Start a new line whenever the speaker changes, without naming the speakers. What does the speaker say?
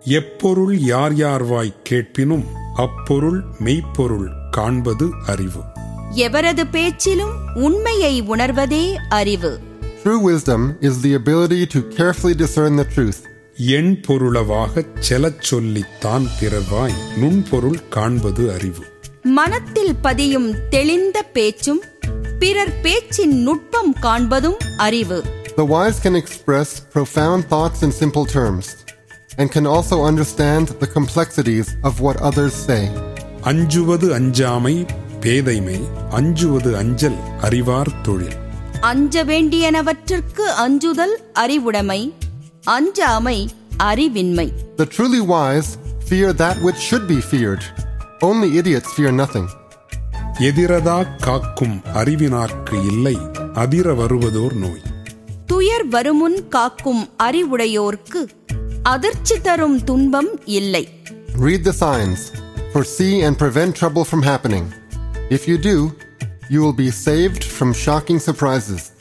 எப்பொருள் யார் யார்வாய் கேட்பினும் அப்பொருள் மெய்ப்பொருள் காண்பது அறிவு
எவரது பேச்சிலும் உண்மையை உணர்வதே அறிவு
True wisdom is the ability to carefully discern the truth,
எண் பொருளவாகச் செலச் சொல்லித்தான் பிறவாய் நுண்பொருள் காண்பது அறிவு
மனத்தில் பதியும் தெளிந்த பேச்சும் பிறர் பேச்சின் நுட்பம் காண்பதும் அறிவு
The wise can express profound thoughts in simple terms, and can also understand the complexities of what others say.
அஞ்சுவது அஞ்சாமை பேதைமை அஞ்சுவது அஞ்சல் அறிவார் தொழில்
அஞ்ச வேண்டியனவற்றிற்கு அஞ்சுதல் அறிவுடைமை அஞ்சாமை அறிவின்மை
The truly wise fear that which should be feared. Only idiots fear nothing.
எதிரதா காக்கும் அறிவினார்க்கு இல்லை அதிர வருவதோர் நோய்
துயர் வருமுன் காக்கும் அறிவுடையோர்க்கு அதிர்ச்சி தரும் துன்பம் இல்லை
Read the signs, foresee and prevent trouble from happening. If you do, you will be saved from shocking surprises.